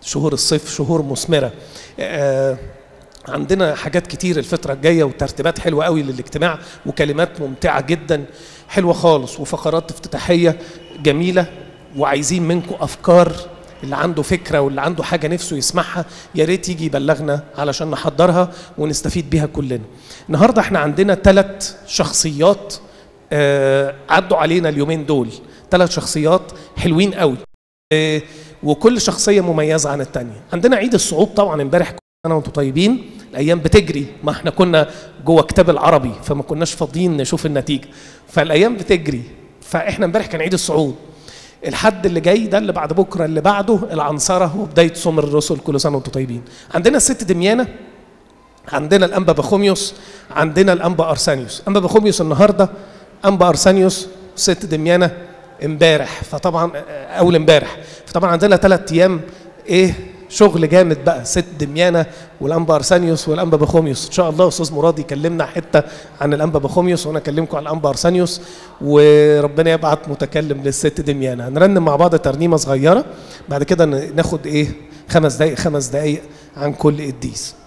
شهور الصيف شهور مثمره آه، عندنا حاجات كتير الفترة الجاية وترتيبات حلوة قوي للاجتماع وكلمات ممتعة جدا حلوة خالص وفقرات افتتاحية جميلة وعايزين منكم أفكار اللي عنده فكرة واللي عنده حاجة نفسه يسمعها يا ريت يجي يبلغنا علشان نحضرها ونستفيد بيها كلنا النهاردة احنا عندنا ثلاث شخصيات آه، عدوا علينا اليومين دول ثلاث شخصيات حلوين قوي آه، وكل شخصية مميزة عن التانية عندنا عيد الصعود طبعا امبارح كل سنة وانتم طيبين الايام بتجري ما احنا كنا جوه كتاب العربي فما كناش فاضيين نشوف النتيجة فالايام بتجري فاحنا امبارح كان عيد الصعود الحد اللي جاي ده اللي بعد بكره اللي بعده العنصره وبدايه صوم الرسل كل سنه وانتم طيبين عندنا الست دميانه عندنا الانبا بخوميوس عندنا الانبا ارسانيوس انبا بخوميوس النهارده انبا ارسانيوس ست دميانه امبارح فطبعا اول امبارح فطبعا عندنا ثلاث ايام ايه شغل جامد بقى ست دميانه والانبا ارسانيوس والانبا بخوميوس ان شاء الله استاذ مراد يكلمنا حته عن الانبا بخوميوس وانا اكلمكم عن الانبا ارسانيوس وربنا يبعت متكلم للست دميانه هنرنم مع بعض ترنيمه صغيره بعد كده ناخد ايه خمس دقائق خمس دقائق عن كل قديس